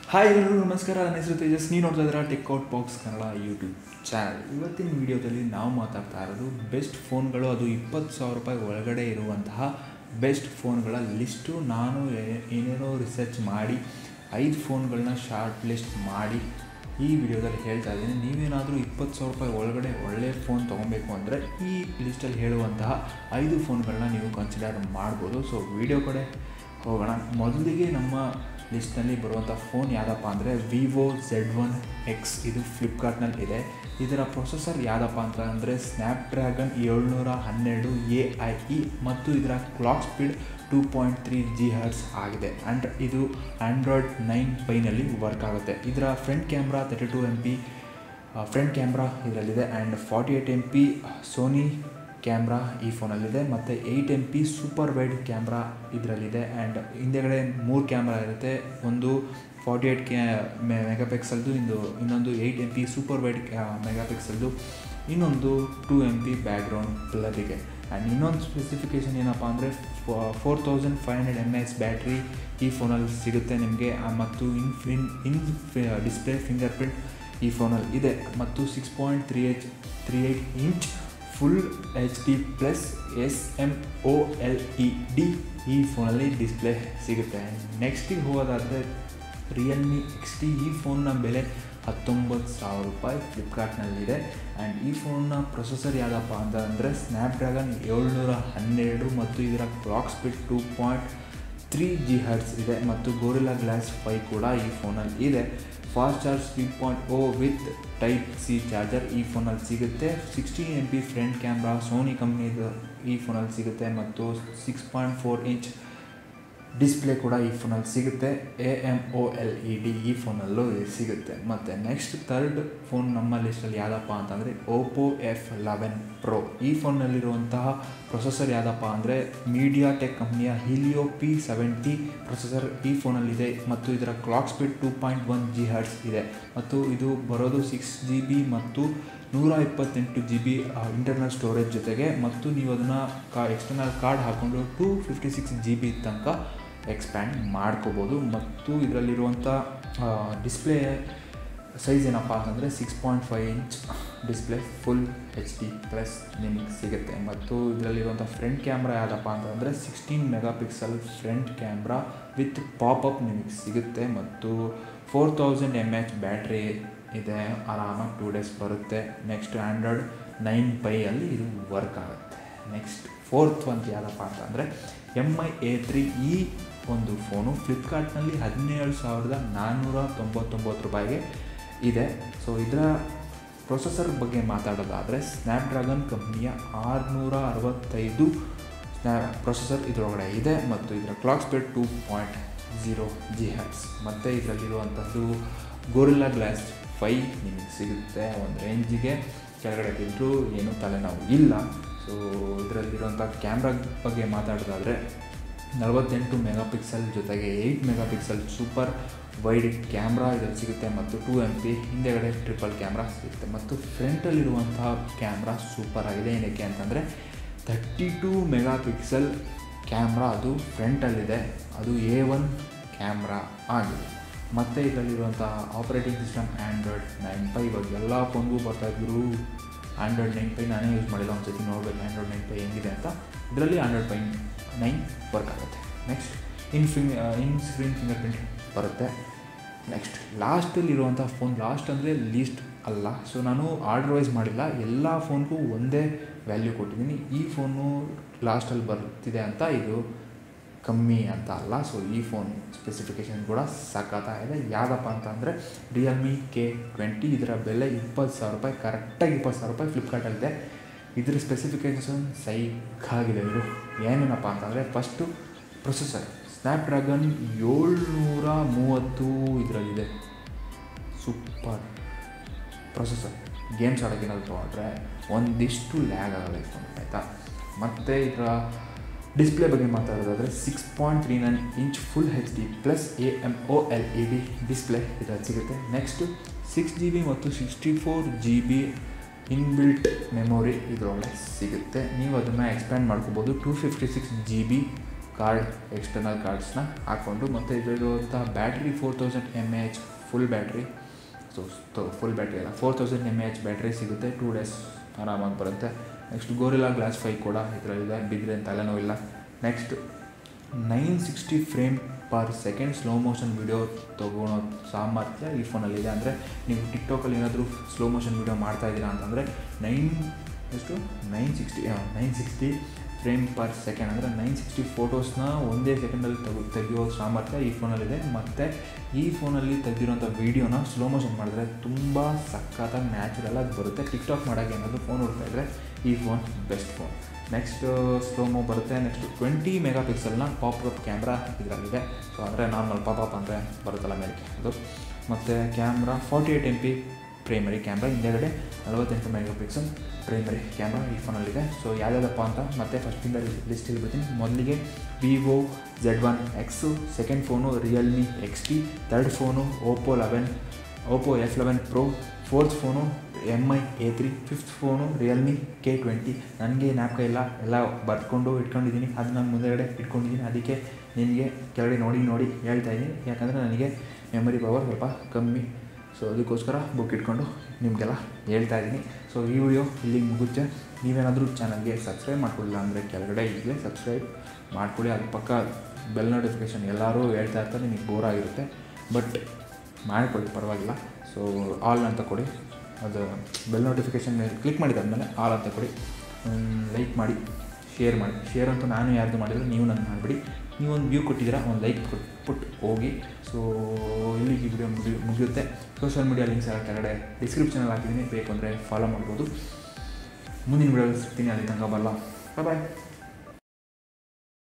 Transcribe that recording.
hi ಎಲ್ಲರೂ ನಮಸ್ಕಾರ ನನ್ನ ಹೆಸರು ತೇಜಸ್ ನೀವು ನೋಡ್ತಾ ಇದ್ದೀರಾ tech out box Kannada YouTube channel ಇವತ್ತಿನ ವಿಡಿಯೋದಲ್ಲಿ ನಾವು ಮಾತಾಡ್ತಾ ಇರೋದು ಬೆಸ್ಟ್ ಫೋನ್ಗಳು ಅದು ಇಪ್ಪತ್ತು ಸಾವಿರ ರೂಪಾಯಿ ಒಳಗಡೆ ಇರುವಂತಹ ಬೆಸ್ಟ್ ಫೋನ್ಗಳ ಲಿಸ್ಟು ನಾನು ಏ- ಏನೇನೋ ರಿಸರ್ಚ್ ಮಾಡಿ ಐದು ಫೋನ್ಗಳನ್ನ ಶಾರ್ಟ್ ಲಿಸ್ಟ್ ಮಾಡಿ ಈ ವಿಡಿಯೋದಲ್ಲಿ ಹೇಳ್ತಾ ಇದ್ದೀನಿ ನೀವೇನಾದರೂ ಇಪ್ಪತ್ತು ಸಾವಿರ ರೂಪಾಯಿ ಒಳಗಡೆ ಒಳ್ಳೆಯ ಫೋನ್ ತೊಗೊಬೇಕು ಅಂದರೆ ಈ ಲಿಸ್ಟಲ್ಲಿ ಹೇಳುವಂತಹ ಐದು ಫೋನ್ಗಳನ್ನ ನೀವು ಕನ್ಸಿಡರ್ ಮಾಡ್ಬೋದು ಸೊ ವಿಡಿಯೋ ಕಡೆ ಹೋಗೋಣ ಮೊದಲಿಗೆ ನಮ್ಮ ಲಿಸ್ಟ್ನಲ್ಲಿ ಬರುವಂಥ ಫೋನ್ ಯಾವುದಪ್ಪ ಅಂದರೆ ವಿವೋ ಝೆಡ್ ಒನ್ ಎಕ್ಸ್ ಇದು ಫ್ಲಿಪ್ಕಾರ್ಟ್ನಲ್ಲಿ ಇದೆ ಇದರ ಪ್ರೊಸೆಸರ್ ಯಾವುದಪ್ಪ ಅಂತ ಅಂದರೆ ಸ್ನ್ಯಾಪ್ಡ್ರ್ಯಾಗನ್ ಏಳ್ನೂರ ಹನ್ನೆರಡು ಎ ಐ ಇ ಮತ್ತು ಇದರ clock speed two point three G hertz ಆಗಿದೆ ಆ್ಯಂಡ್ ಇದು ಆ್ಯಂಡ್ರಾಯ್ಡ್ ನೈನ್ ಪೈನಲ್ಲಿ ವರ್ಕ್ ಆಗುತ್ತೆ ಇದರ front camera thirty two M P front camera ಇದರಲ್ಲಿದೆ and forty eight M P Sony camera ಈ ಫೋನಲ್ಲಿದೆ ಮತ್ತು eight M P super wide camera ಇದರಲ್ಲಿದೆ ಆ್ಯಂಡ್ ಹಿಂದೆಗಡೆ ಮೂರು ಕ್ಯಾಮ್ರಾ ಇರುತ್ತೆ ಒಂದು ಫಾರ್ಟಿ ಏಯ್ಟ್ ಕ್ಯಾ ಮೆಗಾ ಪಿಕ್ಸಲ್ದು ಇಂದು ಇನ್ನೊಂದು eight M P super wide mega ಪಿಕ್ಸಲ್ದು ಇನ್ನೊಂದು ಟೂ ಎಮ್ ಪಿ ಬ್ಯಾಕ್ಗ್ರೌಂಡ್ ಬ್ಲರಿಗೆ ಆ್ಯಂಡ್ ಇನ್ನೊಂದು ಸ್ಪೆಸಿಫಿಕೇಷನ್ ಏನಪ್ಪ ಅಂದರೆ four thousand five hundred M H battery ಈ ಫೋನಲ್ಲಿ ಸಿಗುತ್ತೆ ನಿಮಗೆ ಮತ್ತು in in in display fingerprint ಈ ಫೋನಲ್ಲಿ ಇದೆ ಮತ್ತು six point three H three eight inch full H D plus S M O L E D ಈ ಫೋನಲ್ಲಿ ಡಿಸ್ಪ್ಲೇ ಸಿಗುತ್ತೆ ನೆಕ್ಸ್ಟಿಗೆ ಹೋಗೋದಾದರೆ ರಿಯಲ್ಮಿ ಎಕ್ಸ್ ಟಿ ಈ ಫೋನ್ನ ಬೆಲೆ ಹತ್ತೊಂಬತ್ತು ಸಾವಿರ ರೂಪಾಯಿ ಫ್ಲಿಪ್ಕಾರ್ಟ್ನಲ್ಲಿದೆ ಆ್ಯಂಡ್ ಈ ಫೋನ್ನ ಪ್ರೊಸೆಸರ್ ಯಾವುದಪ್ಪ ಅಂತ ಅಂದರೆ ಸ್ನ್ಯಾಪ್ಡ್ರ್ಯಾಗನ್ ಏಳ್ನೂರ ಹನ್ನೆರಡು ಮತ್ತು ಇದರ clock speed two point three G hertz ಇದೆ ಮತ್ತು ಗೋರಿಲ್ಲಾ ಗ್ಲಾಸ್ ಫೈ ಕೂಡ ಈ ಫೋನಲ್ಲಿ ಇದೆ fast charge three point O with type C charger ಈ ಫೋನಲ್ಲಿ ಸಿಗುತ್ತೆ sixteen M P front camera Sony ಕಂಪ್ನಿದು ಈ ಫೋನಲ್ಲಿ ಸಿಗುತ್ತೆ ಮತ್ತು six point four inch display ಕೂಡ ಈ ಫೋನಲ್ಲಿ ಸಿಗುತ್ತೆ A M O L E D ಈ ಫೋನಲ್ಲೂ ಸಿಗುತ್ತೆ ಮತ್ತು ನೆಕ್ಸ್ಟ್ ತರ್ಡ್ ಫೋನ್ ನಮ್ಮ ಲಿಸ್ಟಲ್ಲಿ ಯಾವುದಪ್ಪ ಅಂತಂದರೆ ಓಪೋ ಎಫ್ ಲೆವೆನ್ ಪ್ರೋ ಈ ಫೋನ್ನಲ್ಲಿರುವಂತಹ ಪ್ರೊಸೆಸರ್ ಯಾವುದಪ್ಪ ಅಂದರೆ ಮೀಡಿಯಾ ಟೆಕ್ ಕಂಪ್ನಿಯ ಹಿಲಿಯೋ ಪಿ ಸೆವೆಂಟಿ ಪ್ರೊಸೆಸರ್ ಈ ಫೋನಲ್ಲಿದೆ ಮತ್ತು ಇದರ clock speed two point one G hertz ಇದೆ ಮತ್ತು ಇದು ಬರೋದು ಸಿಕ್ಸ್ ಜಿ ಬಿ ಮತ್ತು ನೂರ ಇಪ್ಪತ್ತೆಂಟು ಜಿ ಬಿ ಇಂಟರ್ನಲ್ ಸ್ಟೋರೇಜ್ ಜೊತೆಗೆ ಮತ್ತು ನೀವು ಅದನ್ನು ಕಾ ಎಕ್ಸ್ಟರ್ನಲ್ ಕಾರ್ಡ್ ಹಾಕ್ಕೊಂಡು two fifty six G B ತನಕ ಎಕ್ಸ್ಪ್ಯಾಂಡ್ ಮಾಡ್ಕೋಬೋದು ಮತ್ತು ಇದರಲ್ಲಿರುವಂಥ ಡಿಸ್ಪ್ಲೇ ಸೈಜ್ ಏನಪ್ಪ ಅಂತಂದರೆ six point five inch display full H D plus ನಿಮಗೆ ಸಿಗುತ್ತೆ ಮತ್ತು ಇದರಲ್ಲಿರುವಂಥ ಫ್ರಂಟ್ ಕ್ಯಾಮ್ರಾ ಯಾವುದಪ್ಪ ಅಂತಂದರೆ sixteen megapixel front camera with popup ನಿಮಗೆ ಸಿಗುತ್ತೆ ಮತ್ತು four thousand M H battery ಇದೆ ಆರಾಮಾಗಿ ಟೂ ಡೇಸ್ ಬರುತ್ತೆ ನೆಕ್ಸ್ಟ್ ಆ್ಯಂಡ್ರಾಯ್ಡ್ ನೈನ್ ಪೈಯಲ್ಲಿ ಇದು ವರ್ಕ್ ಆಗುತ್ತೆ ನೆಕ್ಸ್ಟ್ ಫೋರ್ತ್ ಒಂದು ಯಾವುದಪ್ಪ ಅಂತಂದರೆ ಎಮ್ ಐ ಎ ತ್ರೀ ಈ ಒಂದು ಫೋನು ಫ್ಲಿಪ್ಕಾರ್ಟ್ನಲ್ಲಿ ಹದಿನೇಳು ಸಾವಿರದ ನಾನ್ನೂರ ತೊಂಬತ್ತೊಂಬತ್ತು ರೂಪಾಯಿಗೆ ಇದೆ ಸೊ ಇದರ ಪ್ರೊಸೆಸರ್ ಬಗ್ಗೆ ಮಾತಾಡೋದಾದರೆ ಸ್ನ್ಯಾಪ್ಡ್ರ್ಯಾಗನ್ ಕಂಪ್ನಿಯ ಆರುನೂರ ಅರವತ್ತೈದು ಸ್ನ್ಯಾ ಪ್ರೊಸೆಸರ್ ಇದರೊಳಗಡೆ ಇದೆ ಮತ್ತು ಇದರ clock speed two point zero G hertz ಮತ್ತು ಇದರಲ್ಲಿರುವಂಥದ್ದು ಗೋರಿಲ್ಲಾ ಗ್ಲಾಸ್ ಫೈ ನಿಮಗೆ ಸಿಗುತ್ತೆ ಒಂದು ರೇಂಜಿಗೆ ಕೆಳಗಡೆ ಬಿದ್ದರೂ ಏನೂ ತಲೆನೋವು ಇಲ್ಲ ಸೊ ಇದರಲ್ಲಿರುವಂಥ ಕ್ಯಾಮ್ರಾ ಬಗ್ಗೆ ಮಾತಾಡೋದಾದರೆ ನಲವತ್ತೆಂಟು ಮೆಗಾ ಪಿಕ್ಸೆಲ್ ಜೊತೆಗೆ eight megapixel super wide camera ಇದರಲ್ಲಿ ಸಿಗುತ್ತೆ ಮತ್ತು ಟೂ ಎಮ್ ಪಿ ಹಿಂದೆಗಡೆ ಟ್ರಿಪಲ್ ಕ್ಯಾಮ್ರಾ ಸಿಗುತ್ತೆ ಮತ್ತು ಫ್ರಂಟಲ್ಲಿರುವಂತಹ ಕ್ಯಾಮ್ರಾ ಸೂಪರ್ ಆಗಿದೆ ಏನಕ್ಕೆ ಅಂತಂದರೆ thirty two megapixel camera ಅದು ಫ್ರಂಟಲ್ಲಿದೆ ಅದು ಎ ಒನ್ ಕ್ಯಾಮ್ರಾ ಆಗಿದೆ ಮತ್ತು ಇದರಲ್ಲಿರುವಂಥ operating system Android nine Pie ಇವಾಗ ಎಲ್ಲ ಫೋನ್ಗೂ ಬರ್ತಾಯಿದ್ರು ಆ್ಯಂಡ್ರಾಯ್ಡ್ ನೈನ್ ಪೈ ನಾನೇ ಯೂಸ್ ಮಾಡಿಲ್ಲ ಒಂದು ಸತಿ ನೋಡಬೇಕು ಆ್ಯಂಡ್ರಾಯ್ಡ್ ನೈನ್ ಪೈ ಹೆಂಗಿದೆ ಅಂತ ಇದರಲ್ಲಿ ಆ್ಯಂಡ್ರಾಯ್ಡ್ ಪೈ ನೈನ್ ವರ್ಕ್ ಆಗುತ್ತೆ ನೆಕ್ಸ್ಟ್ ಇನ್ ಫಿಂಗ್ ಇನ್ ಸ್ಕ್ರೀನ್ ಫಿಂಗರ್ ಪ್ರಿಂಟ್ ಬರುತ್ತೆ ನೆಕ್ಸ್ಟ್ ಲಾಸ್ಟಲ್ಲಿರುವಂಥ ಫೋನ್ ಲಾಸ್ಟ್ ಅಂದರೆ ಲೀಸ್ಟ್ ಅಲ್ಲ ಸೊ ನಾನು ಆರ್ಡರ್ ವೈಸ್ ಮಾಡಿಲ್ಲ ಎಲ್ಲ ಫೋನ್ಗೂ ಒಂದೇ ವ್ಯಾಲ್ಯೂ ಕೊಟ್ಟಿದ್ದೀನಿ ಈ ಫೋನು ಲಾಸ್ಟಲ್ಲಿ ಬರ್ತಿದೆ ಅಂತ ಇದು ಕಮ್ಮಿ ಅಂತ ಅಲ್ಲ ಸೊ ಈ ಫೋನ್ ಸ್ಪೆಸಿಫಿಕೇಷನ್ ಕೂಡ ಸಖತ್ತಾಗಿದೆ ಯಾವುದಪ್ಪ ಅಂತ ಅಂದರೆ ರಿಯಲ್ಮಿ ಕೆ ಟ್ವೆಂಟಿ ಇದರ ಬೆಲೆ ಇಪ್ಪತ್ತು ಸಾವಿರ ರೂಪಾಯಿ ಕರೆಕ್ಟಾಗಿ ಇಪ್ಪತ್ತು ಸಾವಿರ ರೂಪಾಯಿ ಫ್ಲಿಪ್ಕಾರ್ಟಲ್ಲಿದೆ ಇದ್ರ ಸ್ಪೆಸಿಫಿಕೇಷನ್ ಸೈಕಾಗಿದೆ ಇದು ಏನೇನಪ್ಪ ಅಂತಂದರೆ ಫಸ್ಟು ಪ್ರೊಸೆಸರ್ ಸ್ನ್ಯಾಪ್ಡ್ರ್ಯಾಗನ್ ಏಳ್ನೂರ ಮೂವತ್ತು ಇದರಲ್ಲಿದೆ ಸೂಪರ್ ಪ್ರೊಸೆಸರ್ ಗೇಮ್ಸ್ ಆಡೋಕ್ಕೇನಾದ್ರು ತೊಗೊಂಡ್ರೆ ಒಂದಿಷ್ಟು ಲ್ಯಾಗ್ ಆಗೋದು ಫೋನ್ ಆಯಿತಾ ಮತ್ತು ಇದರ ಡಿಸ್ಪ್ಲೇ ಬಗ್ಗೆ ಮಾತಾಡೋದಾದರೆ six point three nine inch full H D plus A M O L E D display ಇದರಲ್ಲಿ ಸಿಗುತ್ತೆ ನೆಕ್ಸ್ಟು ಸಿಕ್ಸ್ ಜಿ ಬಿ ಮತ್ತು sixty four G B inbuilt memory ಇದರೊಳಗೆ ಸಿಗುತ್ತೆ ನೀವು ಅದನ್ನು ಎಕ್ಸ್ಪ್ಯಾಂಡ್ ಮಾಡ್ಕೋಬೋದು two fifty six G B card external ಕಾರ್ಡ್ಸ್ನ ಹಾಕ್ಕೊಂಡು ಮತ್ತು ಇದರಲ್ಲಿರುವಂಥ battery four thousand M A H full battery so full battery ಅಲ್ಲ four thousand M A H battery ಸಿಗುತ್ತೆ ಟೂ ಡೇಸ್ ಆರಾಮಾಗಿ ಬರುತ್ತೆ ನೆಕ್ಸ್ಟ್ ಗೋರಿಲಾ ಗ್ಲಾಸ್ ಫೈ ಕೂಡ ಇದರಲ್ಲಿದೆ ಬಿದ್ದರೆ ತಲೆನೋವಿಲ್ಲ next nine sixty frame per second slow motion video ತೊಗೊಳೋ ಸಾಮರ್ಥ್ಯ ಈ ಫೋನಲ್ಲಿದೆ ಅಂದರೆ ನೀವು ಟಿಕ್ಟಾಕಲ್ಲಿ ಏನಾದರೂ ಸ್ಲೋ ಮೋಷನ್ ವೀಡಿಯೋ ಮಾಡ್ತಾಯಿದ್ದೀರಾ ಅಂತಂದರೆ ನೈನ್ ಎಷ್ಟು nine sixty nine sixty frame per second ಅಂದರೆ ನೈನ್ ಸಿಕ್ಸ್ಟಿ ಫೋಟೋಸ್ನ ಒಂದೇ ಸೆಕೆಂಡಲ್ಲಿ ತೆಗೆ ತೆಗೆಯೋ ಸಾಮರ್ಥ್ಯ ಈ ಫೋನಲ್ಲಿದೆ ಮತ್ತು ಈ ಫೋನಲ್ಲಿ ತೆಗೆದಿರೋಂಥ ವೀಡಿಯೋನ ಸ್ಲೋ ಮೋಷನ್ ಮಾಡಿದ್ರೆ ತುಂಬ ಸಖತ್ತಾಗಿ ನ್ಯಾಚುರಲಾಗಿ ಬರುತ್ತೆ ಟಿಕ್ಟಾಕ್ ಮಾಡೋಕ್ಕೆ ಏನಾದರೂ ಫೋನ್ ಹುಡ್ತಾ ಇದ್ದರೆ ಈ phone best phone next slow mo ಬರುತ್ತೆ ನೆಕ್ಸ್ಟ್ ಟ್ವೆಂಟಿ ಮೆಗಾ ಪಿಕ್ಸೆಲ್ನ ಪಾಪ್ಅಪ್ ಕ್ಯಾಮ್ರಾ ಇದರಲ್ಲಿದೆ ಸೊ ಅಂದರೆ ನಾರ್ಮಲ್ ಪಾಪಪ್ ಅಂದರೆ ಬರುತ್ತಲ್ಲ ಮೇಲೆ ಅದು ಮತ್ತು camera forty eight M P primary camera ಹಿಂದೆಗಡೆ ನಲವತ್ತೆಂಟು ಮೆಗಾ ಪಿಕ್ಸೆಲ್ ಪ್ರೈಮರಿ ಕ್ಯಾಮ್ರಾ ಈ ಫೋನಲ್ಲಿದೆ ಸೊ ಯಾವ್ಯಾವುದಪ್ಪ ಅಂತ ಮತ್ತೆ ಫಸ್ಟಿಂದ ಲಿಸ್ಟ್ ಹೇಳ್ಬಿಡ್ತೀನಿ ಮೊದಲಿಗೆ Vivo Z one X second phone Realme X T third phone Oppo eleven Oppo F eleven Pro fourth phone M I A three fifth phone Realme K twenty ನನಗೆ ಜ್ಞಾಪಕ ಇಲ್ಲ ಎಲ್ಲ ಬರ್ಕೊಂಡು ಇಟ್ಕೊಂಡಿದ್ದೀನಿ ಅದು ನಾನು ಮುಂದೆಗಡೆ ಇಟ್ಕೊಂಡಿದ್ದೀನಿ ಅದಕ್ಕೆ ನಿಮಗೆ ಕೆಳಗಡೆ ನೋಡಿ ನೋಡಿ ಹೇಳ್ತಾ ಇದ್ದೀನಿ ಯಾಕಂದರೆ ನನಗೆ ಮೆಮೊರಿ ಪವರ್ ಸ್ವಲ್ಪ ಕಮ್ಮಿ ಸೊ ಅದಕ್ಕೋಸ್ಕರ ಬುಕ್ ಇಟ್ಕೊಂಡು ನಿಮಗೆಲ್ಲ ಹೇಳ್ತಾ ಇದ್ದೀನಿ ಸೊ ಈ ವಿಡಿಯೋ ಇಲ್ಲಿಗೆ ಮುಗುತ್ತೆ ನೀವೇನಾದರೂ ಚಾನಲ್ಗೆ ಸಬ್ಸ್ಕ್ರೈಬ್ ಮಾಡ್ಕೊಳ್ಳಿಲ್ಲ ಅಂದರೆ ಕೆಳಗಡೆ ಈಗಲೇ ಸಬ್ಸ್ಕ್ರೈಬ್ ಮಾಡ್ಕೊಳ್ಳಿ ಅದು ಪಕ್ಕ ಬೆಲ್ ನೋಟಿಫಿಕೇಷನ್ ಎಲ್ಲರೂ ಹೇಳ್ತಾ ಇರ್ತಾರೆ ನಿಮಗೆ ಬೋರ್ ಆಗಿರುತ್ತೆ ಬಟ್ ಮಾಡಿಕೊಳ್ಳಿ ಪರವಾಗಿಲ್ಲ ಸೊ ಆಲ್ ಅಂತ ಕೊಡಿ ಅದು ಬೆಲ್ ನೋಟಿಫಿಕೇಷನ್ ಮೇಲೆ ಕ್ಲಿಕ್ ಮಾಡಿದಾದ್ಮೇಲೆ ಆಲ್ ಅಂತ ಕೊಡಿ ಲೈಕ್ ಮಾಡಿ ಶೇರ್ ಮಾಡಿ ಶೇರ್ ಅಂತೂ ನಾನು ಯಾರ್ದು ಮಾಡಿದ್ರೆ ನೀವು ನನಗೆ ಮಾಡಿಬಿಡಿ ನೀವು ಒಂದು ವ್ಯೂ ಕೊಟ್ಟಿದ್ದೀರಾ ಒಂದು ಲೈಕ್ ಕೊಟ್ಬಿಟ್ಟು ಹೋಗಿ ಸೊ ಇಲ್ಲಿಗೆ ಈ ವಿಡಿಯೋ ಮುಗಿ ಮುಗಿಯುತ್ತೆ ಸೋಷಿಯಲ್ ಮೀಡಿಯಾ ಲಿಂಕ್ಸ್ ಎಲ್ಲ ಕೆಳಗಡೆ ಡಿಸ್ಕ್ರಿಪ್ಷನಲ್ಲಿ ಹಾಕಿದ್ದೀನಿ ಬೇಕು ಅಂದರೆ ಫಾಲೋ ಮಾಡ್ಬೋದು ಮುಂದಿನ ವಿಡಿಯೋ ಸಿಗ್ತೀನಿ ಅಲ್ಲಿ ತನಕ ಬಲ್ಲ ಬಾಯ್